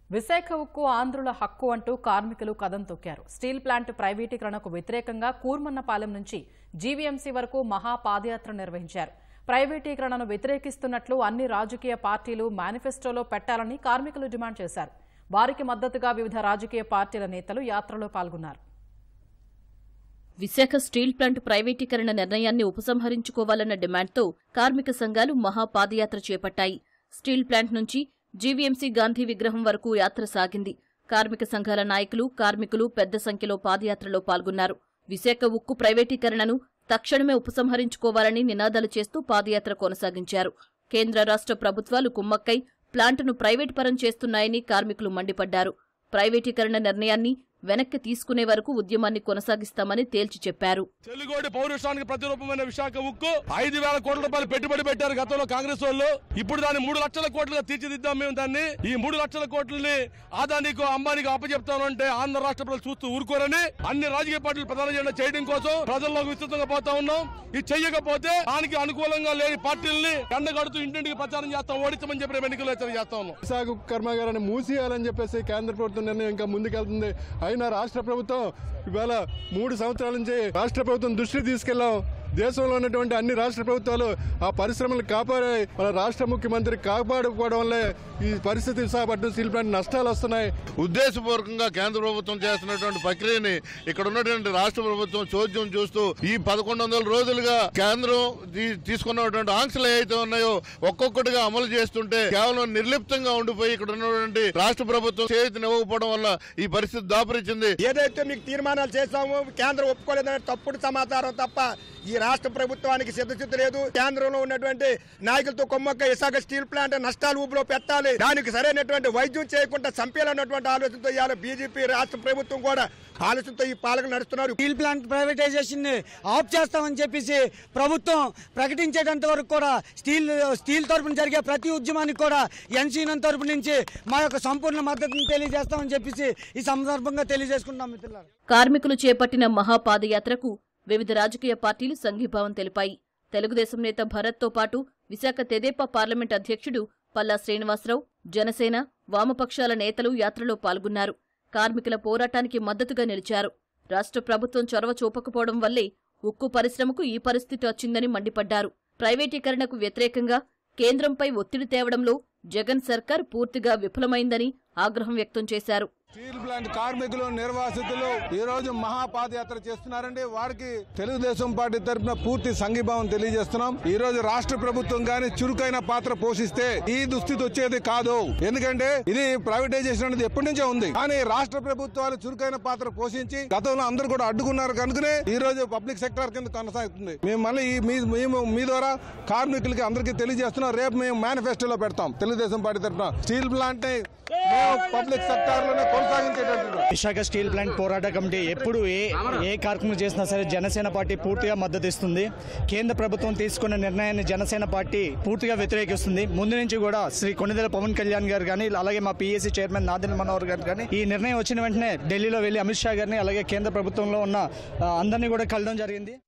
విశాఖ ఉక్కు ఆంధ్రుల హక్కు అంటూ కార్మికులు కదం తొక్కారు స్టీల్ ప్లాంట్ ప్రైవేటీకరణకు వ్యతిరేకంగా కూర్మన్నపాలెం నుంచి జీవీఎంసీ వరకు మహా పాదయాత్ర నిర్వహించారు ప్రైవేటీకరణను వ్యతిరేకిస్తున్నట్లు అన్ని రాజకీయ పార్టీలు మేనిఫెస్టోలో పెట్టాలని కార్మికులు డిమాండ్ చేశారు వారికి మద్దతుగా వివిధ రాజకీయ పార్టీల నేతలు యాత్రలో పాల్గొన్నారు విశాఖ స్టీల్ ప్లాంట్ ప్రైవేటీకరణ నిర్ణయాన్ని ఉపసంహరించుకోవాలన్న డిమాండ్తో కార్మిక సంఘాలు మహా పాదయాత్ర చేపట్టాయి స్టీల్ ప్లాంట్ నుంచి జీవీఎంసీ గాంధీ విగ్రహం వరకు యాత్ర సాగింది కార్మిక సంఘాల నాయకులు కార్మికులు పెద్ద సంఖ్యలో పాదయాత్రలో పాల్గొన్నారు విశాఖ ఉక్కు ప్రైవేటీకరణను తక్షణమే ఉపసంహరించుకోవాలని నినాదాలు చేస్తూ పాదయాత్ర కొనసాగించారు కేంద్ర రాష్ట్ర ప్రభుత్వాలు కుమ్మక్కై ప్లాంటును ప్రైవేట్ పరం చేస్తున్నాయని కార్మికులు మండిపడ్డారు ప్రైవేటీకరణ నిర్ణయాన్ని వెనక్కి తీసుకునే వరకు ఉద్యమాన్ని కొనసాగిస్తామని తేల్చి చెప్పారు తెలుగోడి పౌరుషానికి ప్రతిరూపమైన విశాఖ ఉక్కు ఐదు వేల కోట్ల రూపాయలు పెట్టుబడి పెట్టారు గతంలో కాంగ్రెస్ వాళ్ళు ఇప్పుడు దాన్ని మూడు లక్షల కోట్లుగా తీర్చిదిద్దాం మేము దాన్ని ఈ మూడు లక్షల కోట్లని ఆదానికి అంబానీకి అప్పచెప్తాను అంటే ఆంధ్ర రాష్ట్ర ప్రజలు చూస్తూ ఊరుకోరని అన్ని రాజకీయ పార్టీలు ప్రధాన జెండా చేయడం కోసం ప్రజల్లోకి విస్తృతంగా పోతా ఉన్నాం ఇది చెయ్యకపోతే దానికి అనుకూలంగా లేని పార్టీలని ఎండగడుతూ ఇంటింటికి ప్రచారం చేస్తాం ఓడించమని చెప్పి రేపు ఎన్నికలు హెచ్చరిక చేస్తా ఉన్నాం విశాఖ కర్మాగారాన్ని మూసేయాలని చెప్పేసి కేంద్ర ప్రభుత్వం నిర్ణయం ఇంకా ముందుకెళ్తుంది అయినా రాష్ట్ర ప్రభుత్వం ఇవాళ మూడు సంవత్సరాల నుంచి రాష్ట్ర ప్రభుత్వం దృష్టి తీసుకెళ్లాం దేశంలో ఉన్నటువంటి అన్ని రాష్ట్ర ప్రభుత్వాలు ఆ పరిశ్రమలు కాపాడే మన రాష్ట్ర ముఖ్యమంత్రి కాపాడుకోవడం వల్లే ఈ పరిస్థితి విశాఖపట్నం స్టీల్ ప్లాంట్ నష్టాలు వస్తున్నాయి ఉద్దేశపూర్వకంగా కేంద్ర ప్రభుత్వం చేస్తున్నటువంటి ప్రక్రియని ఇక్కడ ఉన్నటువంటి రాష్ట్ర ప్రభుత్వం చోద్యం చూస్తూ ఈ పదకొండు వందల రోజులుగా కేంద్రం తీ- తీసుకున్నటువంటి ఆంక్షలు ఏవైతే ఉన్నాయో ఒక్కొక్కటిగా అమలు చేస్తుంటే కేవలం నిర్లిప్తంగా ఉండిపోయి ఇక్కడ ఉన్నటువంటి రాష్ట్ర ప్రభుత్వం చేతినివ్వకపోవడం వల్ల ఈ పరిస్థితి దాపురించింది ఏదైతే మీకు తీర్మానాలు చేశామో కేంద్రం ఒప్పుకోలేదనే తప్పుడు సమాచారం తప్ప ఈ రాష్ట్ర ప్రభుత్వానికి సిద్ధచిత్త లేదు కేంద్రంలో ఉన్నటువంటి నాయకులతో కొమ్మక్క విశాఖ స్టీల్ ప్లాంట్ నష్టాలు ఊపిలో పెట్టాలి దానికి సరైనటువంటి వైద్యం చేయకుండా చంపేయాలన్నటువంటి ఆలోచనతో ఇవాళ బీజేపీ రాష్ట్ర ప్రభుత్వం కూడా ఆలోచనతో ఈ పాలన నడుస్తున్నారు స్టీల్ ప్లాంట్ ప్రైవేటైజేషన్ ని ఆఫ్ చేస్తామని చెప్పేసి ప్రభుత్వం ప్రకటించేటంత వరకు కూడా స్టీల్ స్టీల్ తరపున జరిగే ప్రతి ఉద్యమానికి కూడా ఎన్సీఎన్ తరపు నుంచి మా యొక్క సంపూర్ణ మద్దతును తెలియజేస్తామని చెప్పేసి ఈ సందర్భంగా తెలియజేసుకుంటున్నాం మిత్రులారా కార్మికులు చేపట్టిన మహాపాదయాత్రకు వివిధ రాజకీయ పార్టీలు సంఘీభావం తెలిపాయి తెలుగుదేశం నేత భరత్తో పాటు విశాఖ తెదేపా పార్లమెంట్ అధ్యక్షుడు పల్లా శ్రీనివాసరావు జనసేన వామపక్షాల నేతలు యాత్రలో పాల్గొన్నారు కార్మికుల పోరాటానికి మద్దతుగా నిలిచారు రాష్ట్ర ప్రభుత్వం చొరవ చూపకపోవడం వల్లే ఉక్కు పరిశ్రమకు ఈ పరిస్థితి వచ్చిందని మండిపడ్డారు ప్రైవేటీకరణకు వ్యతిరేకంగా కేంద్రంపై ఒత్తిడి తేవడంలో జగన్ సర్కార్ పూర్తిగా విఫలమైందని ఆగ్రహం వ్యక్తం చేశారు స్టీల్ ప్లాంట్ కార్మికులు నిర్వాసితులు ఈ రోజు మహాపాదయాత్ర చేస్తున్నారండి వారికి తెలుగుదేశం పార్టీ తరఫున పూర్తి సంఘీభావం తెలియజేస్తున్నాం ఈ రోజు రాష్ట్ర ప్రభుత్వం గాని చురుకైన పాత్ర పోషిస్తే ఈ దుస్థితి వచ్చేది కాదు ఎందుకంటే ఇది ప్రైవేటైజేషన్ అనేది ఎప్పటి నుంచో ఉంది కానీ రాష్ట్ర ప్రభుత్వాలు చురుకైన పాత్ర పోషించి గతంలో అందరూ కూడా అడ్డుకున్నారు కనుకనే ఈ రోజు పబ్లిక్ సెక్టర్ కింద కొనసాగుతుంది మేము మళ్ళీ ఈ మీ మేము మీ ద్వారా కార్మికులకి అందరికీ తెలియజేస్తున్నాం రేపు మేము మేనిఫెస్టోలో పెడతాం తెలుగుదేశం పార్టీ తరఫున స్టీల్ ప్లాంట్ ని మేము పబ్లిక్ సెక్టార్ లోనే కొనసాగించేటట్టు విశాఖ స్టీల్ ప్లాంట్ పోరాట కమిటీ ఎప్పుడు ఏ ఏ కార్యక్రమం చేసినా సరే జనసేన పార్టీ పూర్తిగా మద్దతు ఇస్తుంది కేంద్ర ప్రభుత్వం తీసుకున్న నిర్ణయాన్ని జనసేన పార్టీ పూర్తిగా వ్యతిరేకిస్తుంది ముందు నుంచి కూడా శ్రీ కొన్నిదెల పవన్ కళ్యాణ్ గారు కానీ అలాగే మా పీఏసీ చైర్మన్ నాదెల్ మనోహర్ గారు కానీ ఈ నిర్ణయం వచ్చిన వెంటనే ఢిల్లీలో వెళ్లి అమిత్ షా గారిని అలాగే కేంద్ర ప్రభుత్వంలో ఉన్న ఆ, అందరినీ కూడా కలడం జరిగింది